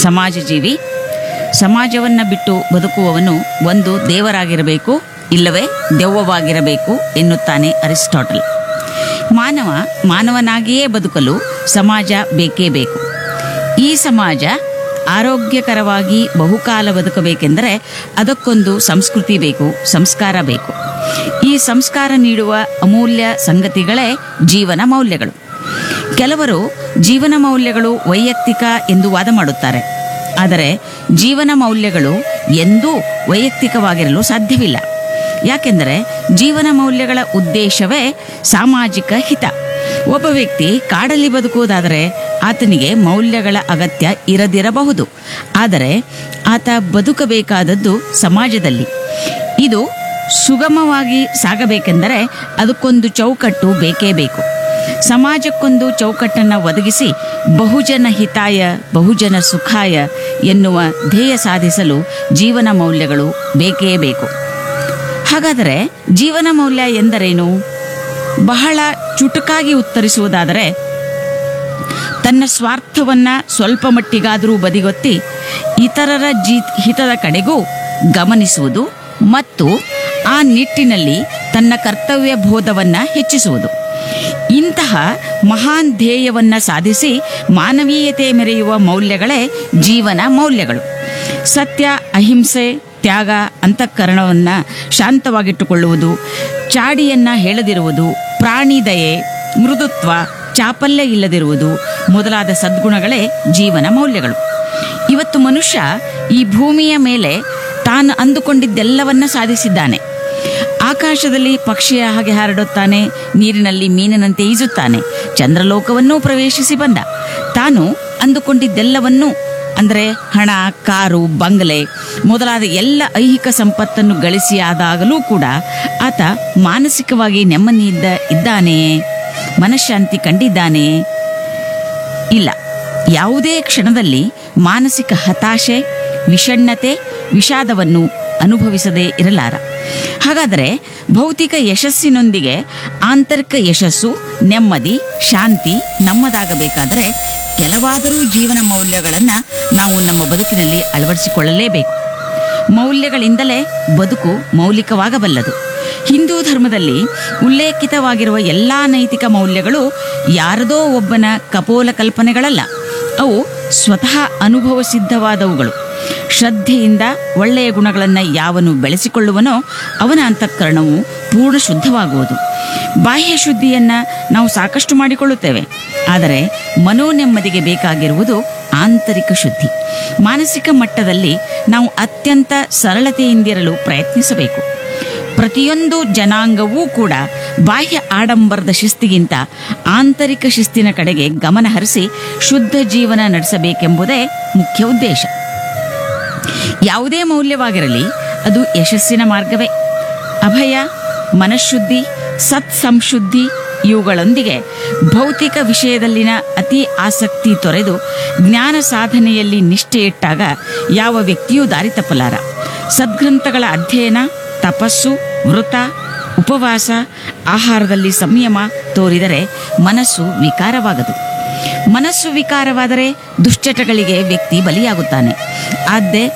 ಸಮಾಜ ಜೀವಿ ಸಮಾಜವನ್ನು ಬಿಟ್ಟು ಬದುಕುವವನು ಒಂದು ದೇವರಾಗಿರಬೇಕು ಇಲ್ಲವೇ ದೆವ್ವವಾಗಿರಬೇಕು ಎನ್ನುತ್ತಾನೆ ಅರಿಸ್ಟಾಟಲ್ ಮಾನವ ಮಾನವನಾಗಿಯೇ ಬದುಕಲು ಸಮಾಜ ಬೇಕೇ ಬೇಕು ಈ ಸಮಾಜ ಆರೋಗ್ಯಕರವಾಗಿ ಬಹುಕಾಲ ಬದುಕಬೇಕೆಂದರೆ ಅದಕ್ಕೊಂದು ಸಂಸ್ಕೃತಿ ಬೇಕು ಸಂಸ್ಕಾರ ಬೇಕು ಈ ಸಂಸ್ಕಾರ ನೀಡುವ ಅಮೂಲ್ಯ ಸಂಗತಿಗಳೇ ಜೀವನ ಮೌಲ್ಯಗಳು ಕೆಲವರು ಜೀವನ ಮೌಲ್ಯಗಳು ವೈಯಕ್ತಿಕ ಎಂದು ವಾದ ಮಾಡುತ್ತಾರೆ ಆದರೆ ಜೀವನ ಮೌಲ್ಯಗಳು ಎಂದೂ ವೈಯಕ್ತಿಕವಾಗಿರಲು ಸಾಧ್ಯವಿಲ್ಲ ಯಾಕೆಂದರೆ ಜೀವನ ಮೌಲ್ಯಗಳ ಉದ್ದೇಶವೇ ಸಾಮಾಜಿಕ ಹಿತ ಒಬ್ಬ ವ್ಯಕ್ತಿ ಕಾಡಲ್ಲಿ ಬದುಕುವುದಾದರೆ ಆತನಿಗೆ ಮೌಲ್ಯಗಳ ಅಗತ್ಯ ಇರದಿರಬಹುದು ಆದರೆ ಆತ ಬದುಕಬೇಕಾದದ್ದು ಸಮಾಜದಲ್ಲಿ ಇದು ಸುಗಮವಾಗಿ ಸಾಗಬೇಕೆಂದರೆ ಅದಕ್ಕೊಂದು ಚೌಕಟ್ಟು ಬೇಕೇ ಬೇಕು ಸಮಾಜಕ್ಕೊಂದು ಚೌಕಟ್ಟನ್ನು ಒದಗಿಸಿ ಬಹುಜನ ಹಿತಾಯ ಬಹುಜನ ಸುಖಾಯ ಎನ್ನುವ ಧ್ಯೇಯ ಸಾಧಿಸಲು ಜೀವನ ಮೌಲ್ಯಗಳು ಬೇಕೇ ಬೇಕು ಹಾಗಾದರೆ ಜೀವನ ಮೌಲ್ಯ ಎಂದರೇನು ಬಹಳ ಚುಟುಕಾಗಿ ಉತ್ತರಿಸುವುದಾದರೆ ತನ್ನ ಸ್ವಾರ್ಥವನ್ನ ಸ್ವಲ್ಪ ಮಟ್ಟಿಗಾದರೂ ಬದಿಗೊತ್ತಿ ಇತರರ ಜೀ ಹಿತದ ಕಡೆಗೂ ಗಮನಿಸುವುದು ಮತ್ತು ಆ ನಿಟ್ಟಿನಲ್ಲಿ ತನ್ನ ಕರ್ತವ್ಯ ಬೋಧವನ್ನ ಹೆಚ್ಚಿಸುವುದು ಇಂತಹ ಮಹಾನ್ ಧ್ಯೇಯವನ್ನ ಸಾಧಿಸಿ ಮಾನವೀಯತೆ ಮೆರೆಯುವ ಮೌಲ್ಯಗಳೇ ಜೀವನ ಮೌಲ್ಯಗಳು ಸತ್ಯ ಅಹಿಂಸೆ ತ್ಯಾಗ ಅಂತಃಕರಣವನ್ನ ಶಾಂತವಾಗಿಟ್ಟುಕೊಳ್ಳುವುದು ಚಾಡಿಯನ್ನ ಹೇಳದಿರುವುದು ಪ್ರಾಣಿ ದಯೆ ಮೃದುತ್ವ ಚಾಪಲ್ಯ ಇಲ್ಲದಿರುವುದು ಮೊದಲಾದ ಸದ್ಗುಣಗಳೇ ಜೀವನ ಮೌಲ್ಯಗಳು ಇವತ್ತು ಮನುಷ್ಯ ಈ ಭೂಮಿಯ ಮೇಲೆ ತಾನು ಅಂದುಕೊಂಡಿದ್ದೆಲ್ಲವನ್ನ ಸಾಧಿಸಿದ್ದಾನೆ ಆಕಾಶದಲ್ಲಿ ಪಕ್ಷಿಯ ಹಾಗೆ ಹಾರಡುತ್ತಾನೆ ನೀರಿನಲ್ಲಿ ಮೀನಿನಂತೆ ಈಜುತ್ತಾನೆ ಚಂದ್ರಲೋಕವನ್ನೂ ಪ್ರವೇಶಿಸಿ ಬಂದ ತಾನು ಅಂದುಕೊಂಡಿದ್ದೆಲ್ಲವನ್ನೂ ಅಂದರೆ ಹಣ ಕಾರು ಬಂಗಲೆ ಮೊದಲಾದ ಎಲ್ಲ ಐಹಿಕ ಸಂಪತ್ತನ್ನು ಗಳಿಸಿ ಆದಾಗಲೂ ಕೂಡ ಆತ ಮಾನಸಿಕವಾಗಿ ನೆಮ್ಮದಿಯಿಂದ ಇದ್ದಾನೆಯೇ ಮನಃಶಾಂತಿ ಕಂಡಿದ್ದಾನೆಯೇ ಇಲ್ಲ ಯಾವುದೇ ಕ್ಷಣದಲ್ಲಿ ಮಾನಸಿಕ ಹತಾಶೆ ವಿಷಣ್ಣತೆ ವಿಷಾದವನ್ನು ಅನುಭವಿಸದೇ ಇರಲಾರ ಹಾಗಾದರೆ ಭೌತಿಕ ಯಶಸ್ಸಿನೊಂದಿಗೆ ಆಂತರಿಕ ಯಶಸ್ಸು ನೆಮ್ಮದಿ ಶಾಂತಿ ನಮ್ಮದಾಗಬೇಕಾದರೆ ಕೆಲವಾದರೂ ಜೀವನ ಮೌಲ್ಯಗಳನ್ನು ನಾವು ನಮ್ಮ ಬದುಕಿನಲ್ಲಿ ಅಳವಡಿಸಿಕೊಳ್ಳಲೇಬೇಕು ಮೌಲ್ಯಗಳಿಂದಲೇ ಬದುಕು ಮೌಲಿಕವಾಗಬಲ್ಲದು ಹಿಂದೂ ಧರ್ಮದಲ್ಲಿ ಉಲ್ಲೇಖಿತವಾಗಿರುವ ಎಲ್ಲ ನೈತಿಕ ಮೌಲ್ಯಗಳು ಯಾರದೋ ಒಬ್ಬನ ಕಪೋಲ ಕಲ್ಪನೆಗಳಲ್ಲ ಅವು ಸ್ವತಃ ಅನುಭವ ಸಿದ್ಧವಾದವುಗಳು ಶ್ರದ್ಧೆಯಿಂದ ಒಳ್ಳೆಯ ಗುಣಗಳನ್ನು ಯಾವನು ಬೆಳೆಸಿಕೊಳ್ಳುವನೋ ಅವನ ಅಂತಃಕರಣವು ಪೂರ್ಣ ಶುದ್ಧವಾಗುವುದು ಬಾಹ್ಯ ಶುದ್ಧಿಯನ್ನ ನಾವು ಸಾಕಷ್ಟು ಮಾಡಿಕೊಳ್ಳುತ್ತೇವೆ ಆದರೆ ಮನೋ ನೆಮ್ಮದಿಗೆ ಬೇಕಾಗಿರುವುದು ಆಂತರಿಕ ಶುದ್ಧಿ ಮಾನಸಿಕ ಮಟ್ಟದಲ್ಲಿ ನಾವು ಅತ್ಯಂತ ಸರಳತೆಯಿಂದಿರಲು ಪ್ರಯತ್ನಿಸಬೇಕು ಪ್ರತಿಯೊಂದು ಜನಾಂಗವೂ ಕೂಡ ಬಾಹ್ಯ ಆಡಂಬರದ ಶಿಸ್ತಿಗಿಂತ ಆಂತರಿಕ ಶಿಸ್ತಿನ ಕಡೆಗೆ ಗಮನ ಹರಿಸಿ ಶುದ್ಧ ಜೀವನ ನಡೆಸಬೇಕೆಂಬುದೇ ಮುಖ್ಯ ಉದ್ದೇಶ ಯಾವುದೇ ಮೌಲ್ಯವಾಗಿರಲಿ ಅದು ಯಶಸ್ಸಿನ ಮಾರ್ಗವೇ ಅಭಯ ಮನಃಶುದ್ಧಿ ಸತ್ ಸಂಶುದ್ಧಿ ಇವುಗಳೊಂದಿಗೆ ಭೌತಿಕ ವಿಷಯದಲ್ಲಿನ ಅತಿ ಆಸಕ್ತಿ ತೊರೆದು ಜ್ಞಾನ ಸಾಧನೆಯಲ್ಲಿ ನಿಷ್ಠೆ ಇಟ್ಟಾಗ ಯಾವ ವ್ಯಕ್ತಿಯೂ ದಾರಿ ತಪ್ಪಲಾರ ಸದ್ಗ್ರಂಥಗಳ ಅಧ್ಯಯನ ತಪಸ್ಸು ವೃತ ಉಪವಾಸ ಆಹಾರದಲ್ಲಿ ಸಂಯಮ ತೋರಿದರೆ ಮನಸ್ಸು ವಿಕಾರವಾಗದು ಮನಸ್ಸು ವಿಕಾರವಾದರೆ ದುಶ್ಚಟಗಳಿಗೆ ವ್ಯಕ್ತಿ ಬಲಿಯಾಗುತ್ತಾನೆ ಆದ್ದೇ